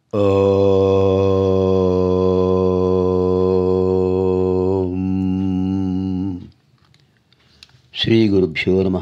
ఓం శ్రీగురుభ్యో నమ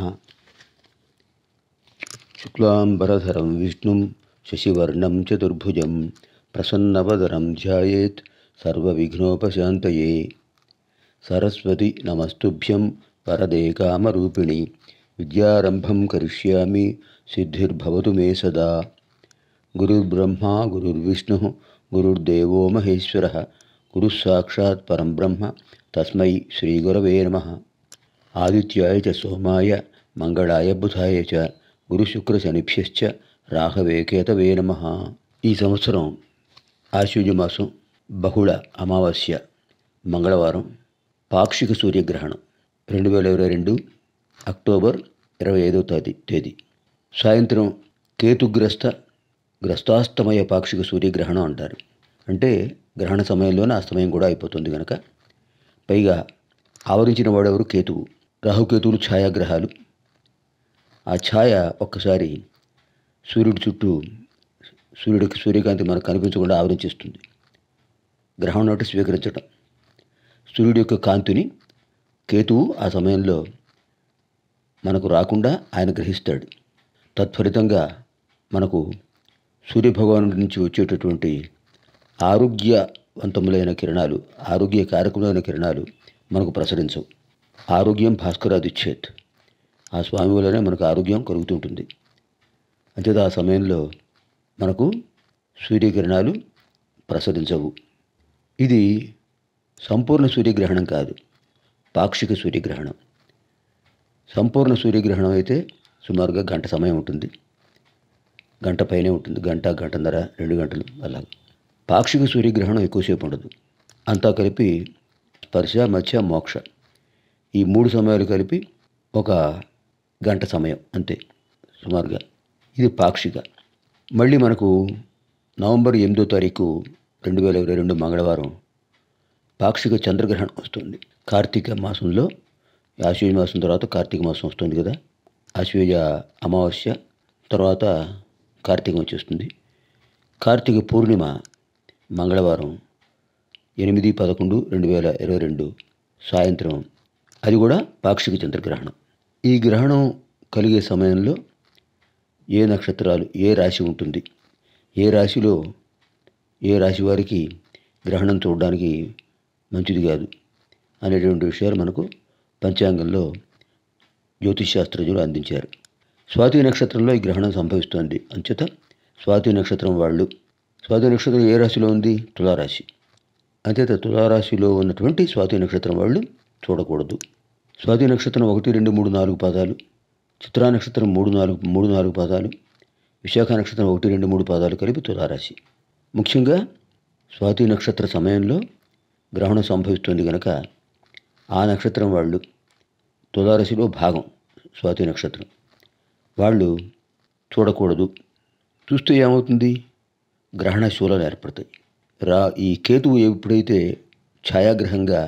శుక్లాంబరధరం విష్ణుం శశివర్ణం చతుర్భుజం ప్రసన్నవదనం ధ్యాయేత్ సర్వవిఘ్నోపశాంతయే సరస్వతి నమస్తుభ్యం వరదే కామరూపిణి విద్యారంభం కరిష్యామి సిద్ధిర్భవతు మే సదా గురుర్బ్రహ్మా గురుర్విష్ణు గురుర్దేవో మహేశ్వర గురుः సాక్షాత్ పరం బ్రహ్మ తస్మై శ్రీగురవే నమ ఆదిత్యాయ చ సోమాయ మంగళాయ బుధాయ చ గురుశుక్రశనిభ్యశ్చ రాహవే కేతవే నమ ఈ సంవత్సరం ఆశ్వజ మాసం బహుళ అమావాస్య మంగళవారం పాక్షిక సూర్యగ్రహణం రెండు వేల ఇరవై రెండు అక్టోబర్ ఇరవై ఐదవ తేదీ తేదీ సాయంత్రం కేతుగ్రస్త గ్రస్తాస్తమయ పాక్షిక సూర్యగ్రహణం అంటారు అంటే గ్రహణ సమయంలోనే అస్తమయం కూడా అయిపోతుంది కనుక పైగా ఆవరించిన వాడెవరు కేతువు రాహుకేతువులు ఛాయాగ్రహాలు ఆ ఛాయ ఒక్కసారి సూర్యుడి చుట్టూ సూర్యుడికి సూర్యకాంతి మనకు కనిపించకుండా ఆవరించేస్తుంది గ్రహణం నాటి స్వీకరించటం సూర్యుడి యొక్క కాంతిని కేతువు ఆ సమయంలో మనకు రాకుండా ఆయన గ్రహిస్తాడు తత్ఫలితంగా మనకు సూర్యభగవాను నుంచి వచ్చేటటువంటి ఆరోగ్యవంతములైన కిరణాలు ఆరోగ్యకారకములైన కిరణాలు మనకు ప్రసరించవు ఆరోగ్యం భాస్కరాదిచ్చేత్ ఆ స్వామి వల్లనే మనకు ఆరోగ్యం కలుగుతుంటుంది అంతేత ఆ సమయంలో మనకు సూర్యకిరణాలు ప్రసరించవు ఇది సంపూర్ణ సూర్యగ్రహణం కాదు పాక్షిక సూర్యగ్రహణం సంపూర్ణ సూర్యగ్రహణం అయితే సుమారుగా గంట సమయం ఉంటుంది గంట పైనే ఉంటుంది గంట గంటన్నర రెండు గంటలు అలా పాక్షిక సూర్యగ్రహణం ఎక్కువసేపు ఉండదు అంతా కలిపి స్పర్శ మధ్య మోక్ష ఈ మూడు సమయాలు కలిపి ఒక గంట సమయం అంతే సుమారుగా ఇది పాక్షిక మళ్ళీ మనకు నవంబర్ ఎనిమిదో తారీఖు రెండు వేల ఇరవై రెండు మంగళవారం పాక్షిక చంద్రగ్రహణం వస్తుంది కార్తీక మాసంలో ఆశ్వేజ మాసం తర్వాత కార్తీక మాసం వస్తుంది కదా ఆశ్వేజ అమావాస్య తర్వాత కార్తీకం వచ్చేస్తుంది కార్తీక పూర్ణిమ మంగళవారం ఎనిమిది పదకొండు రెండు వేల ఇరవై రెండు సాయంత్రం అది కూడా పాక్షిక చంద్రగ్రహణం ఈ గ్రహణం కలిగే సమయంలో ఏ నక్షత్రాలు ఏ రాశి ఉంటుంది ఏ రాశిలో ఏ రాశి వారికి గ్రహణం చూడడానికి మంచిది కాదు అనేటువంటి విషయాలు మనకు పంచాంగంలో జ్యోతిష్ శాస్త్రజ్ఞులు అందించారు స్వాతి నక్షత్రంలో ఈ గ్రహణం సంభవిస్తోంది అంచేత స్వాతి నక్షత్రం వాళ్ళు స్వాతి నక్షత్రం ఏ రాశిలో ఉంది తులారాశి అంచేత తులారాశిలో ఉన్నటువంటి స్వాతి నక్షత్రం వాళ్ళు చూడకూడదు స్వాతి నక్షత్రం ఒకటి రెండు మూడు నాలుగు పాదాలు చిత్రా నక్షత్రం మూడు నాలుగు మూడు నాలుగు పాదాలు విశాఖ నక్షత్రం ఒకటి రెండు మూడు పాదాలు కలిపి తులారాశి ముఖ్యంగా స్వాతి నక్షత్ర సమయంలో గ్రహణం సంభవిస్తుంది కనుక ఆ నక్షత్రం వాళ్ళు తులారాశిలో భాగం స్వాతి నక్షత్రం వాళ్ళు చూడకూడదు చూస్తే ఏమవుతుంది గ్రహణ శూలాలు ఏర్పడతాయి రా ఈ కేతువు ఎప్పుడైతే ఛాయాగ్రహంగా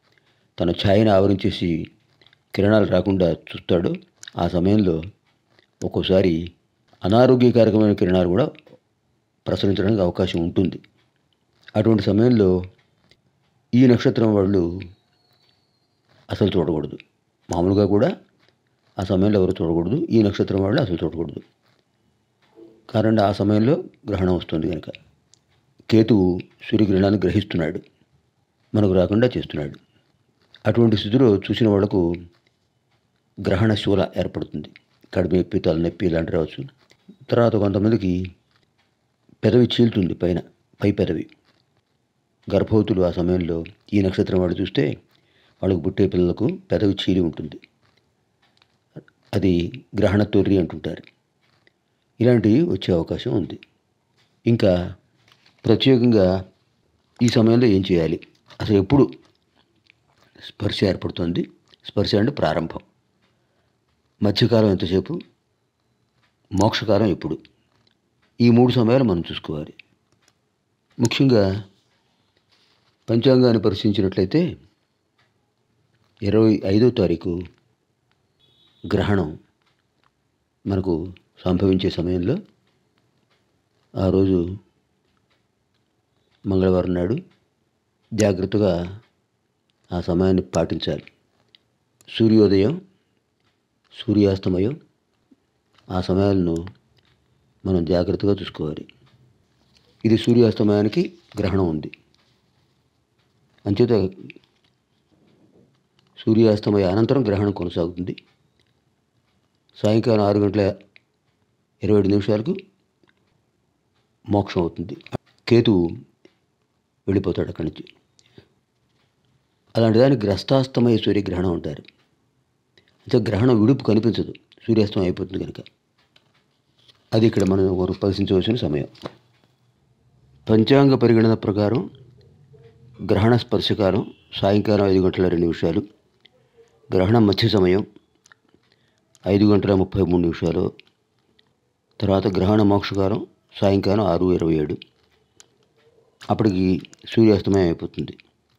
తన ఛాయను ఆవరించేసి కిరణాలు రాకుండా చూస్తాడో ఆ సమయంలో ఒక్కోసారి అనారోగ్యకారకమైన కిరణాలు కూడా ప్రసరించడానికి అవకాశం ఉంటుంది అటువంటి సమయంలో ఈ నక్షత్రం వాళ్ళు అసలు చూడకూడదు మామూలుగా కూడా ఆ సమయంలో ఎవరు చూడకూడదు ఈ నక్షత్రం వాళ్ళు అసలు చూడకూడదు కారణం ఆ సమయంలో గ్రహణం వస్తుంది కనుక కేతువు సూర్యగ్రహణాన్ని గ్రహిస్తున్నాడు మనకు రాకుండా చేస్తున్నాడు అటువంటి స్థితిలో చూసిన వాళ్లకు గ్రహణ శూల ఏర్పడుతుంది కడుపు నొప్పి తలనొప్పి ఇలాంటి రావచ్చు తర్వాత కొంతమందికి పెదవి చీలుతుంది పైన పై పెదవి గర్భవతులు ఆ సమయంలో ఈ నక్షత్రం వాడు చూస్తే వాళ్ళకు పుట్టే పిల్లలకు పెదవి చీలి ఉంటుంది అది గ్రహణ తొర్రి అంటుంటారు ఇలాంటివి వచ్చే అవకాశం ఉంది ఇంకా ప్రత్యేకంగా ఈ సమయంలో ఏం చేయాలి అసలు ఎప్పుడు స్పర్శ ఏర్పడుతుంది స్పర్శ అంటే ప్రారంభం మధ్యకాలం ఎంతసేపు మోక్షకాలం ఎప్పుడు ఈ మూడు సమయాలు మనం చూసుకోవాలి ముఖ్యంగా పంచాంగాన్ని పరిశీలించినట్లయితే ఇరవై ఐదో తారీఖు గ్రహణం మనకు సంభవించే సమయంలో ఆ రోజు మంగళవారం నాడు జాగ్రత్తగా ఆ సమయాన్ని పాటించాలి సూర్యోదయం సూర్యాస్తమయం ఆ సమయాలను మనం జాగ్రత్తగా చూసుకోవాలి ఇది సూర్యాస్తమయానికి గ్రహణం ఉంది అంచేత సూర్యాస్తమయ అనంతరం గ్రహణం కొనసాగుతుంది సాయంకాలం ఆరు గంటల ఇరవై ఏడు నిమిషాలకు మోక్షం అవుతుంది కేతువు వెళ్ళిపోతాడు అక్కడి నుంచి అలాంటి దాన్ని గ్రస్తాస్తమయ సూర్యగ్రహణం అంటారు అంటే గ్రహణం విడుపు కనిపించదు సూర్యాస్తం అయిపోతుంది కనుక అది ఇక్కడ మనం పరిశీలించవలసిన సమయం పంచాంగ పరిగణన ప్రకారం గ్రహణ స్పర్శకాలం సాయంకాలం ఐదు గంటల రెండు నిమిషాలు గ్రహణం మధ్య సమయం ఐదు గంటల ముప్పై మూడు నిమిషాలు తర్వాత గ్రహణ మోక్షకాలం సాయంకాలం ఆరు ఇరవై ఏడు అప్పటికి సూర్యాస్తమయం అయిపోతుంది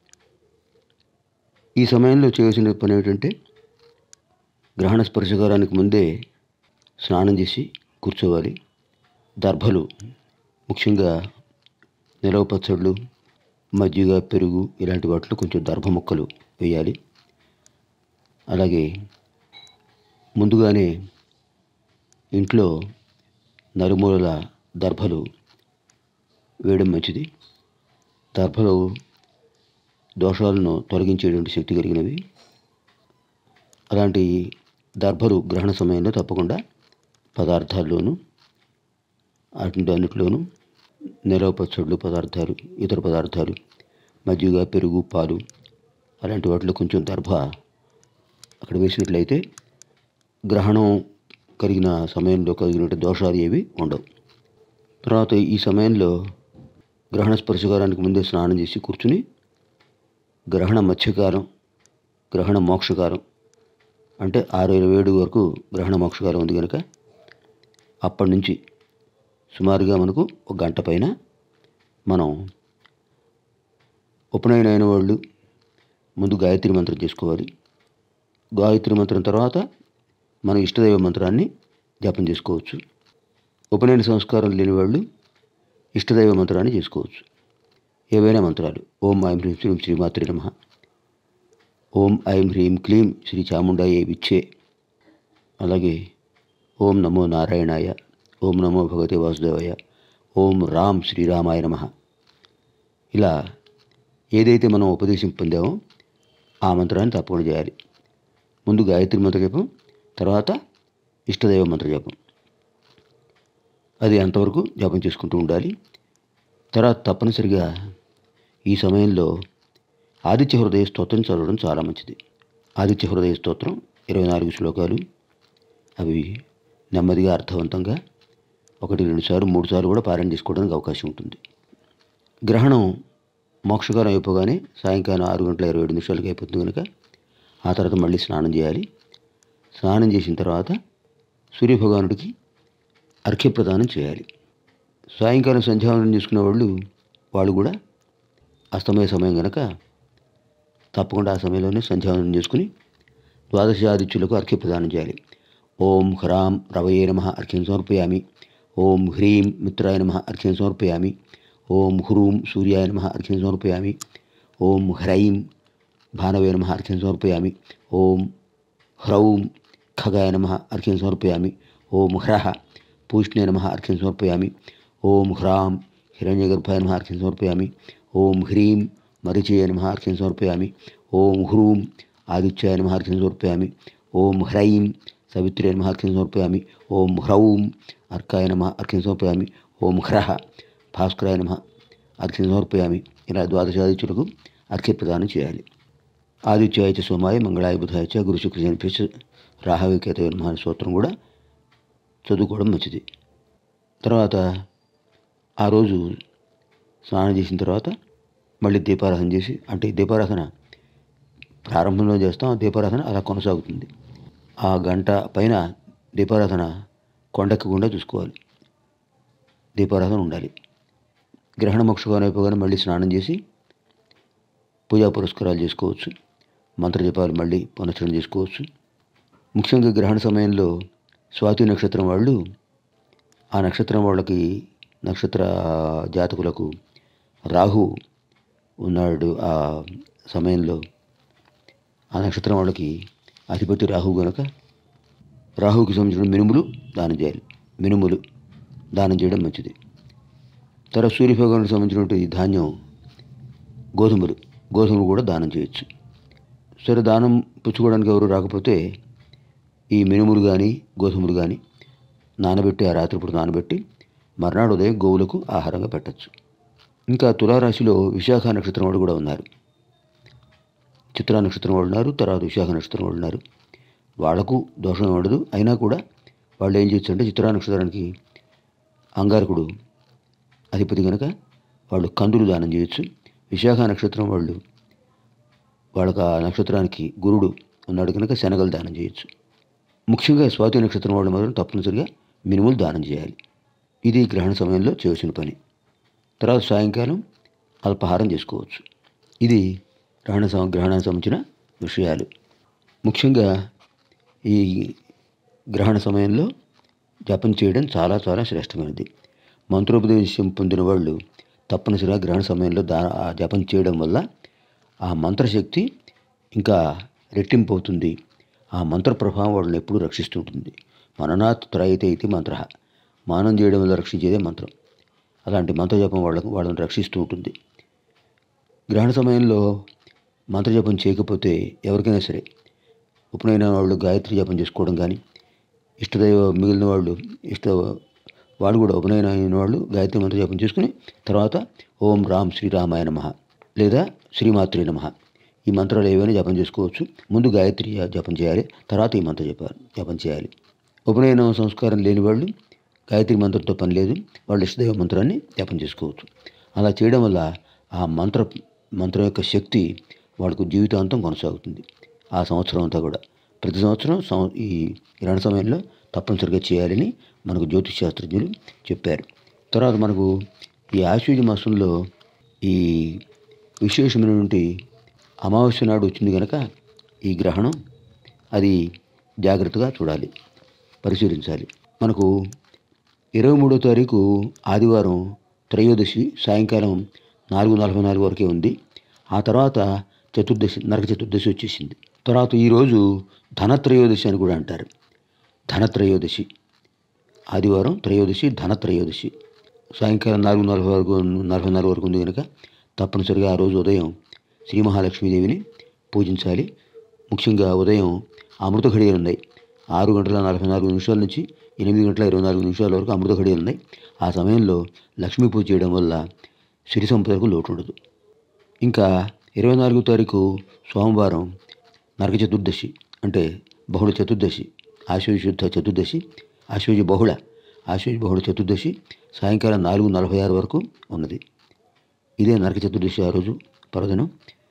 ఈ సమయంలో చేయవలసిన పని ఏమిటంటే గ్రహణ స్పర్శకాలానికి ముందే స్నానం చేసి కూర్చోవాలి దర్భలు ముఖ్యంగా నిలవ పచ్చళ్ళు మజ్జిగ పెరుగు ఇలాంటి వాటిలో కొంచెం దర్భ ముక్కలు వేయాలి అలాగే ముందుగానే ఇంట్లో నలుమూలల దర్భలు వేయడం మంచిది దర్భలు దోషాలను తొలగించేటువంటి శక్తి కలిగినవి అలాంటి దర్భలు గ్రహణ సమయంలో తప్పకుండా పదార్థాల్లోనూ అటువంటి అన్నిటిలోనూ నిలవ పచ్చళ్ళు పదార్థాలు ఇతర పదార్థాలు మజ్జిగ పెరుగు పాలు అలాంటి వాటిలో కొంచెం దర్భ అక్కడ వేసినట్లయితే గ్రహణం కలిగిన సమయంలో కలిగిన దోషాలు ఏవి ఉండవు తర్వాత ఈ సమయంలో గ్రహణ స్పర్శకాలానికి ముందే స్నానం చేసి కూర్చుని గ్రహణ మత్స్యకాలం గ్రహణ మోక్షకాలం అంటే ఆరు ఇరవై ఏడు వరకు గ్రహణ మోక్షకాలం ఉంది కనుక అప్పటి నుంచి సుమారుగా మనకు ఒక గంట పైన మనం ఉపనయన అయిన వాళ్ళు ముందు గాయత్రి మంత్రం చేసుకోవాలి గాయత్రి మంత్రం తర్వాత మన ఇష్టదైవ మంత్రాన్ని జపం చేసుకోవచ్చు ఉపనయన సంస్కారం లేని వాళ్ళు ఇష్టదైవ మంత్రాన్ని చేసుకోవచ్చు ఏవైనా మంత్రాలు ఓం ఐం హ్రీం శ్రీం శ్రీమాత్రి నమ ఓం ఐం హ్రీం క్లీం శ్రీ చాముండాయే విచ్చే అలాగే ఓం నమో నారాయణాయ ఓం నమో భగవతే వాసుదేవాయ ఓం రామ్ శ్రీరామాయ నమ ఇలా ఏదైతే మనం ఉపదేశం పొందామో ఆ మంత్రాన్ని తప్పకుండా చేయాలి ముందు గాయత్రి మంత్ర జపం తర్వాత ఇష్టదైవ మంత్ర జపం అది అంతవరకు జపం చేసుకుంటూ ఉండాలి తర్వాత తప్పనిసరిగా ఈ సమయంలో ఆదిత్య హృదయ స్తోత్రం చదవడం చాలా మంచిది ఆదిత్య హృదయ స్తోత్రం ఇరవై నాలుగు శ్లోకాలు అవి నెమ్మదిగా అర్థవంతంగా ఒకటి రెండు సార్లు మూడు సార్లు కూడా పారాయణ చేసుకోవడానికి అవకాశం ఉంటుంది గ్రహణం మోక్షకాలం అయిపోగానే సాయంకాలం ఆరు గంటల ఇరవై ఏడు నిమిషాలకి అయిపోతుంది కనుక ఆ తర్వాత మళ్ళీ స్నానం చేయాలి స్నానం చేసిన తర్వాత సూర్యభగవానుడికి అర్ఘ్యప్రదానం చేయాలి సాయంకాలం సంధ్యావందనం చేసుకునే వాళ్ళు వాళ్ళు కూడా అస్తమయ సమయం కనుక తప్పకుండా ఆ సమయంలోనే సంధ్యావందనం చేసుకుని ద్వాదశ ఆదిత్యులకు అర్ఘ్యప్రదానం చేయాలి ఓం హ్రాం రవయే నమ అర్ఘ్యం సమర్పయామి ఓం హ్రీం మిత్రాయ నమ అర్ఘ్యం సమర్పయామి ఓం హ్రూం సూర్యాయ నమ అర్ఘ్యం సమర్పయామి ఓం హ్రైం భానవే నమ అర్ఘ్యం సమర్పయామి ఓం హ్రౌం ఖగాయ నమ అర్ఘ్యం సమర్పయామి ఓం హ్రః పూష్ణే నమ అర్ఘ్యం సమర్పయామి ఓం హ్రాం హిరణ్యగర్భాయ నమ అర్ఘ్యం సమర్పయామి ఓం హ్రీం మరిచయ నమ అర్ఘ్యం సమర్పయామి ఓం హ్రూం ఆదిత్యాయ నమ అర్ఘ్యం సమర్పయామి ఓం హ్రైం సవిత్రే నమ అర్ఘ్యం సమర్పయామి ఓం హ్రౌం అర్కాయ నమ అర్ఘ్యం సమర్పయామి ఓం హ్రః భాస్కరాయ నమ అర్ఘ్యం సమర్పయామి ఇలా ద్వాదశాదిత్యులకు అర్ఘ్య ప్రదానం చేయాలి ఆదిత్యాయ చ సోమాయ మంగళాయ బుధాయ చ గురు శుక్ర జనిపించ రాహవికేతయ నమ అనే స్తోత్రం కూడా చదువుకోవడం మంచిది తర్వాత ఆ రోజు స్నానం చేసిన తర్వాత మళ్ళీ దీపారాధన చేసి అంటే దీపారాధన ప్రారంభంలో చేస్తాం దీపారాధన అలా కొనసాగుతుంది ఆ గంట పైన దీపారాధన కొండెక్కకుండా చూసుకోవాలి దీపారాధన ఉండాలి గ్రహణ మోక్షగానే అయిపోగానే మళ్ళీ స్నానం చేసి పూజా పురస్కారాలు చేసుకోవచ్చు మంత్ర జపాలు మళ్ళీ పునశ్చరణ చేసుకోవచ్చు ముఖ్యంగా గ్రహణ సమయంలో స్వాతి నక్షత్రం వాళ్ళు ఆ నక్షత్రం వాళ్ళకి నక్షత్ర జాతకులకు రాహు ఉన్నాడు ఆ సమయంలో ఆ నక్షత్రం వాళ్ళకి అధిపతి రాహు గనక రాహుకి సంబంధించిన మినుములు దానం చేయాలి మినుములు దానం చేయడం మంచిది తర్వాత సూర్యభగవానికి సంబంధించినటువంటి ధాన్యం గోధుమలు గోధుమలు కూడా దానం చేయొచ్చు సరే దానం పుచ్చుకోవడానికి ఎవరు రాకపోతే ఈ మినుములు కానీ గోధుమలు కానీ నానబెట్టి ఆ రాత్రిపూట నానబెట్టి మర్నాడు ఉదయం గోవులకు ఆహారంగా పెట్టచ్చు ఇంకా తులారాశిలో విశాఖ నక్షత్రం వాళ్ళు కూడా ఉన్నారు చిత్రా నక్షత్రం వాళ్ళు ఉన్నారు తర్వాత విశాఖ నక్షత్రం వాళ్ళు ఉన్నారు వాళ్లకు దోషం ఉండదు అయినా కూడా వాళ్ళు ఏం చేయొచ్చు అంటే చిత్రా నక్షత్రానికి అంగారకుడు అధిపతి కనుక వాళ్ళు కందులు దానం చేయొచ్చు విశాఖ నక్షత్రం వాళ్ళు వాళ్ళకి ఆ నక్షత్రానికి గురుడు ఉన్నాడు కనుక శనగలు దానం చేయొచ్చు ముఖ్యంగా స్వాతి నక్షత్రం వాళ్ళు మాత్రం తప్పనిసరిగా మినుములు దానం చేయాలి ఇది గ్రహణ సమయంలో చేయవలసిన పని తర్వాత సాయంకాలం అల్పాహారం చేసుకోవచ్చు ఇది గ్రహణ సం గ్రహణానికి సంబంధించిన విషయాలు ముఖ్యంగా ఈ గ్రహణ సమయంలో జపం చేయడం చాలా చాలా శ్రేష్టమైనది మంత్రోపదేశం పొందిన వాళ్ళు తప్పనిసరిగా గ్రహణ సమయంలో దా ఆ జపం చేయడం వల్ల ఆ మంత్రశక్తి ఇంకా రెట్టింపు అవుతుంది ఆ మంత్ర ప్రభావం వాళ్ళని ఎప్పుడూ రక్షిస్తుంటుంది మననాత్ త్రయతే ఇది మంత్ర మానం చేయడం వల్ల రక్షించేదే మంత్రం అలాంటి మంత్రజపం వాళ్ళకు వాళ్ళని రక్షిస్తూ ఉంటుంది గ్రహణ సమయంలో మంత్రజపం చేయకపోతే ఎవరికైనా సరే ఉపనయన వాళ్ళు గాయత్రి జపం చేసుకోవడం కానీ ఇష్టదైవ మిగిలిన వాళ్ళు ఇష్ట వాళ్ళు కూడా ఉపనయన అయిన వాళ్ళు గాయత్రి మంత్ర జపం చేసుకుని తర్వాత ఓం రామ్ శ్రీరామాయ నమ లేదా శ్రీమాత్రే నమ ఈ మంత్రాలు ఏవైనా జపం చేసుకోవచ్చు ముందు గాయత్రి జపం చేయాలి తర్వాత ఈ మంత్ర జప జపం చేయాలి ఉపనయన సంస్కారం లేని వాళ్ళు గాయత్రి మంత్రంతో పని లేదు వాళ్ళు ఇష్టదైవ మంత్రాన్ని జపం చేసుకోవచ్చు అలా చేయడం వల్ల ఆ మంత్ర మంత్రం యొక్క శక్తి వాళ్ళకు జీవితాంతం కొనసాగుతుంది ఆ సంవత్సరం అంతా కూడా ప్రతి సంవత్సరం సం ఈ గ్రహణ సమయంలో తప్పనిసరిగా చేయాలని మనకు జ్యోతిష్ శాస్త్రజ్ఞులు చెప్పారు తర్వాత మనకు ఈ ఆశ్వజ మాసంలో ఈ విశేషమైనటువంటి అమావాస్య నాడు వచ్చింది కనుక ఈ గ్రహణం అది జాగ్రత్తగా చూడాలి పరిశీలించాలి మనకు ఇరవై మూడో తారీఖు ఆదివారం త్రయోదశి సాయంకాలం నాలుగు నలభై నాలుగు వరకే ఉంది ఆ తర్వాత చతుర్దశి నరక చతుర్దశి వచ్చేసింది తర్వాత ఈరోజు ధనత్రయోదశి అని కూడా అంటారు ధనత్రయోదశి ఆదివారం త్రయోదశి ధనత్రయోదశి సాయంకాలం నాలుగు నలభై వరకు నలభై నాలుగు వరకు ఉంది కనుక తప్పనిసరిగా ఆ రోజు ఉదయం శ్రీ మహాలక్ష్మీదేవిని పూజించాలి ముఖ్యంగా ఉదయం అమృత ఘడియలు ఉన్నాయి ఆరు గంటల నలభై నాలుగు నిమిషాల నుంచి ఎనిమిది గంటల ఇరవై నాలుగు నిమిషాల వరకు అమృత ఘడియలు ఉన్నాయి ఆ సమయంలో లక్ష్మీ పూజ చేయడం వల్ల సిరి సంపదకు లోటు ఉండదు ఇంకా ఇరవై నాలుగో తారీఖు సోమవారం నరక చతుర్దశి అంటే బహుళ చతుర్దశి ఆశ్వజ శుద్ధ చతుర్దశి ఆశ్వజ బహుళ ఆశ్వజ బహుళ చతుర్దశి సాయంకాలం నాలుగు నలభై ఆరు వరకు ఉన్నది ఇదే నరక చతుర్దశి ఆ రోజు పర్వదినం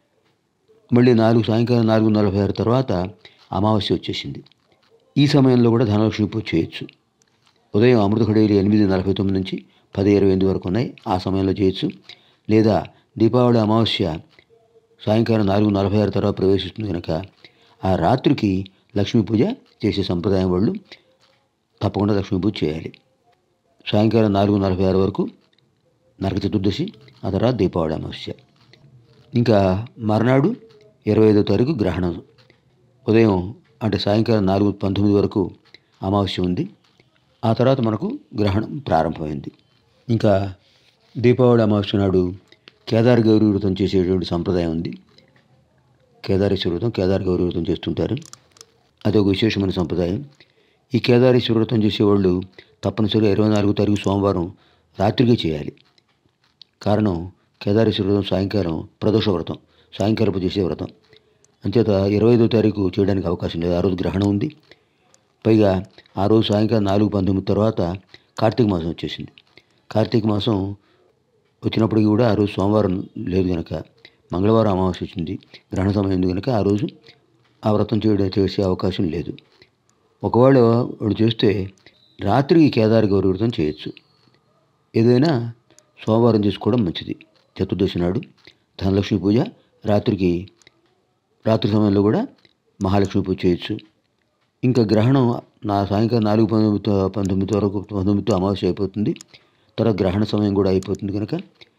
మళ్ళీ నాలుగు సాయంకాలం నాలుగు నలభై ఆరు తర్వాత అమావాస్య వచ్చేసింది ఈ సమయంలో కూడా ధనలక్ష్మి పూజ చేయొచ్చు ఉదయం అమృత ఖడేరి ఎనిమిది నలభై తొమ్మిది నుంచి పది ఇరవై ఎనిమిది వరకు ఉన్నాయి ఆ సమయంలో చేయొచ్చు లేదా దీపావళి అమావాస్య సాయంకాలం నాలుగు నలభై ఆరు తర్వాత ప్రవేశిస్తుంది కనుక ఆ రాత్రికి లక్ష్మీ పూజ చేసే సంప్రదాయం వాళ్ళు తప్పకుండా లక్ష్మీ పూజ చేయాలి సాయంకాలం నాలుగు నలభై ఆరు వరకు నరక చతుర్దశి ఆ తర్వాత దీపావళి అమావాస్య ఇంకా మర్నాడు ఇరవై ఐదో తారీఖు గ్రహణం ఉదయం అంటే సాయంకాలం నాలుగు పంతొమ్మిది వరకు అమావాస్య ఉంది ఆ తర్వాత మనకు గ్రహణం ప్రారంభమైంది ఇంకా దీపావళి అమావాస్య నాడు కేదార్ గౌరీ వ్రతం చేసేటువంటి సంప్రదాయం ఉంది కేదారేశ్వర వ్రతం కేదార్ గౌరీ వ్రతం చేస్తుంటారు అది ఒక విశేషమైన సంప్రదాయం ఈ కేదారేశ్వర వ్రతం చేసేవాళ్ళు తప్పనిసరిగా ఇరవై నాలుగో తారీఖు సోమవారం రాత్రికే చేయాలి కారణం కేదారేశ్వర వ్రతం సాయంకాలం ప్రదోష వ్రతం సాయంకాలపు చేసే వ్రతం అంచేత ఇరవై ఐదో తారీఖు చేయడానికి అవకాశం లేదు ఆ రోజు గ్రహణం ఉంది పైగా ఆ రోజు సాయంకాలం నాలుగు పంతొమ్మిది తర్వాత కార్తీక మాసం వచ్చేసింది కార్తీక మాసం వచ్చినప్పటికీ కూడా ఆ రోజు సోమవారం లేదు కనుక మంగళవారం అమావాస్య వచ్చింది గ్రహణ సమయం ఉంది కనుక ఆ రోజు ఆ వ్రతం చేయడం చేసే అవకాశం లేదు ఒకవేళ వాడు చేస్తే రాత్రికి కేదార గౌరీ వ్రతం చేయొచ్చు ఏదైనా సోమవారం చేసుకోవడం మంచిది చతుర్దశి నాడు ధనలక్ష్మి పూజ రాత్రికి రాత్రి సమయంలో కూడా మహాలక్ష్మి పూజ చేయొచ్చు ఇంకా గ్రహణం నా సాయంకాలం నాలుగు పంతొమ్మిది పంతొమ్మిది వరకు పంతొమ్మిదితో అమావాస్య అయిపోతుంది తర్వాత గ్రహణ సమయం కూడా అయిపోతుంది కనుక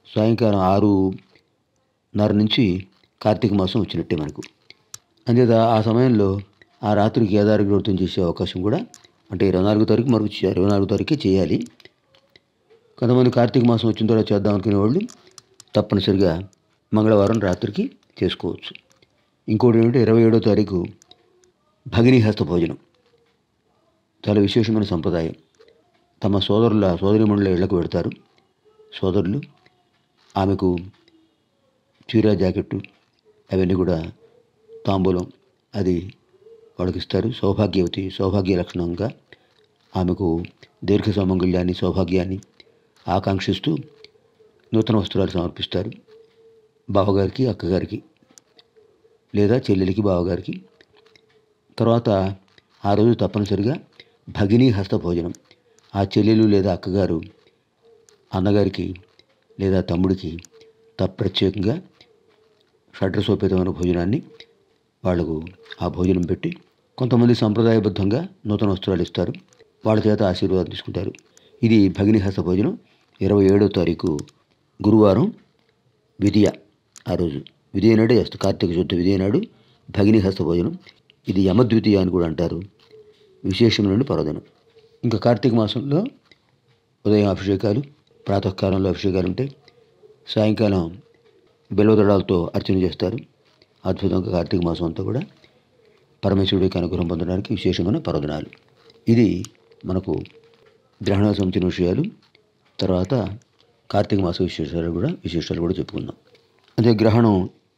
సాయంకాలం ఆరున్నర నుంచి కార్తీక మాసం వచ్చినట్టే మనకు అంతేత ఆ సమయంలో ఆ రాత్రి కేదార వ్రతం చేసే అవకాశం కూడా అంటే ఇరవై నాలుగో తారీఖు మనకు చే- ఇరవై నాలుగో తారీఖే చేయాలి కొంతమంది కార్తీక మాసం వచ్చిన తర్వాత చేద్దాం అనుకునే వాళ్ళు తప్పనిసరిగా మంగళవారం రాత్రికి చేసుకోవచ్చు ఇంకోటి ఏమిటంటే ఇరవై ఏడో తారీఖు భగిని హస్త భోజనం చాలా విశేషమైన సంప్రదాయం తమ సోదరుల సోదరిమణుల ఇళ్లకు పెడతారు సోదరులు ఆమెకు చీర జాకెట్టు అవన్నీ కూడా తాంబూలం అది వాళ్ళకి ఇస్తారు సౌభాగ్యవతి సౌభాగ్య లక్షణంగా ఆమెకు దీర్ఘ సౌమంగళ్యాన్ని సౌభాగ్యాన్ని ఆకాంక్షిస్తూ నూతన వస్త్రాలు సమర్పిస్తారు బావగారికి అక్కగారికి లేదా చెల్లెలికి బావగారికి తర్వాత ఆ రోజు తప్పనిసరిగా భగినీ హస్త భోజనం ఆ చెల్లెలు లేదా అక్కగారు అన్నగారికి లేదా తమ్ముడికి తప్ప ప్రత్యేకంగా షడ్రసోపేతమైన భోజనాన్ని వాళ్లకు ఆ భోజనం పెట్టి కొంతమంది సంప్రదాయబద్ధంగా నూతన వస్త్రాలు ఇస్తారు వాళ్ళ చేత ఆశీర్వాదం తీసుకుంటారు ఇది భగిని హస్త భోజనం ఇరవై ఏడో తారీఖు గురువారం విధియ ఆ రోజు విధియ నాడే చేస్తారు కార్తీక శుద్ధ విధియ నాడు భగిని హస్త భోజనం ఇది యమద్వితీయ అని కూడా అంటారు విశేషమైన పర్వదినం ఇంకా కార్తీక మాసంలో ఉదయం అభిషేకాలు ప్రాతకాలంలో అభిషేకాలు ఉంటాయి సాయంకాలం బెల్వదళాలతో అర్చన చేస్తారు అద్భుతంగా కార్తీక మాసం అంతా కూడా పరమేశ్వరుడికి అనుగ్రహం పొందడానికి విశేషమైన పర్వదినాలు ఇది మనకు గ్రహణాలకు సంబంధించిన విషయాలు తర్వాత కార్తీక మాస విశేషాలు కూడా విశేషాలు కూడా చెప్పుకుందాం అదే గ్రహణం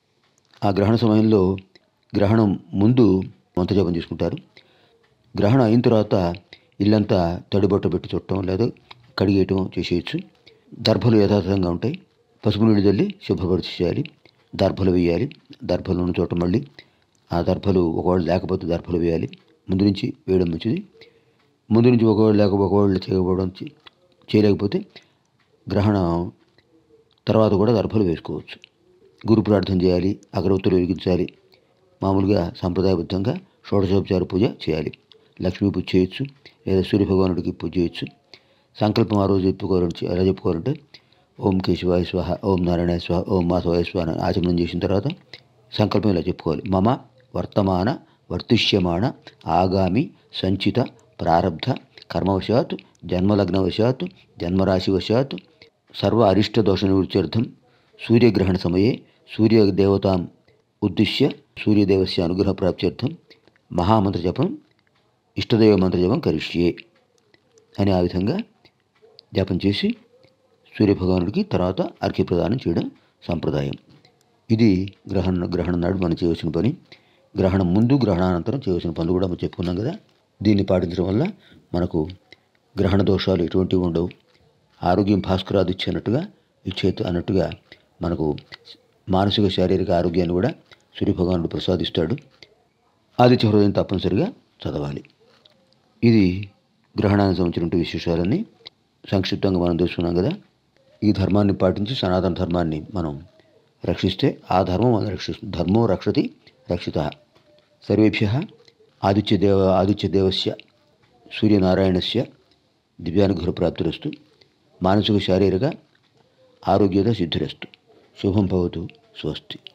ఆ గ్రహణ సమయంలో గ్రహణం ముందు మంత్రజపం చేసుకుంటారు గ్రహణం అయిన తర్వాత ఇల్లంతా తడిబొట్ట పెట్టి చుట్టం లేదా కడిగేయటం చేసేయచ్చు దర్భలు యథాతథంగా ఉంటాయి పసుపు నీళ్ళు చల్లి శుభ్రపరిచి చేయాలి దర్భలు వేయాలి దర్భలు ఉన్న చోట మళ్ళీ ఆ దర్భలు ఒకవేళ లేకపోతే దర్భలు వేయాలి ముందు నుంచి వేయడం మంచిది ముందు నుంచి ఒకవేళ లేక ఒకవేళ చేయకపోవడం చే- చేయలేకపోతే గ్రహణం తర్వాత కూడా దర్భలు వేసుకోవచ్చు గురు ప్రార్థన చేయాలి అగరవత్తులు వెలిగించాలి మామూలుగా సాంప్రదాయబద్ధంగా షోడశోపచార పూజ చేయాలి లక్ష్మీ పూజ చేయొచ్చు లేదా సూర్య భగవానుడికి పూజ చేయొచ్చు సంకల్పం ఆ రోజు చెప్పుకోవాలంటే ఎలా చెప్పుకోవాలంటే ఓం కేశవాయ స్వాహ ఓం నారాయణ స్వాహ ఓం మాధవాయ స్వాహ అని ఆచమనం చేసిన తర్వాత సంకల్పం ఇలా చెప్పుకోవాలి మమ వర్తమాన వర్తిష్యమాణ ఆగామి సంచిత ప్రారబ్ధ కర్మవశాత్ జన్మలగ్నవశాత్ జన్మరాశివశాత్ సర్వ అరిష్ట దోష నివృత్త్యర్థం సూర్యగ్రహణ సమయే సూర్యదేవతాం ఉద్దిశ్య సూర్యదేవస్య అనుగ్రహ ప్రాప్త్యర్థం మహామంత్ర జపం ఇష్టదైవ మంత్ర జపం కరిష్యే అని ఆ విధంగా జపం చేసి సూర్యభగవానుడికి తర్వాత అర్ఘ్య ప్రదానం చేయడం సంప్రదాయం ఇది గ్రహణ గ్రహణం నాడు మనం చేయవలసిన పని గ్రహణం ముందు గ్రహణానంతరం చేయవలసిన పనులు కూడా మనం చెప్పుకున్నాం కదా దీన్ని పాటించడం వల్ల మనకు గ్రహణ దోషాలు ఎటువంటివి ఉండవు ఆరోగ్యం భాస్కరాది ఇచ్చినట్టుగా ఇచ్చేత అన్నట్టుగా మనకు మానసిక శారీరక ఆరోగ్యాన్ని కూడా సూర్యభగవానుడు ప్రసాదిస్తాడు ఆదిత్య హృదయం తప్పనిసరిగా చదవాలి ఇది గ్రహణానికి సంబంధించిన విశేషాలన్నీ సంక్షిప్తంగా మనం తెలుసుకున్నాం కదా ఈ ధర్మాన్ని పాటించి సనాతన ధర్మాన్ని మనం రక్షిస్తే ఆ ధర్మం మనం రక్షిస్తుంది ధర్మో రక్షతి రక్షిత సర్వేభ్య ఆదిత్యదేవ ఆదిత్యదేవస్య సూర్యనారాయణస్య దివ్యానుగ్రహ ప్రాప్తిరస్తు మానసిక శారీరక ఆరోగ్యత సిద్ధిరస్తు శుభం భవతు స్వస్తి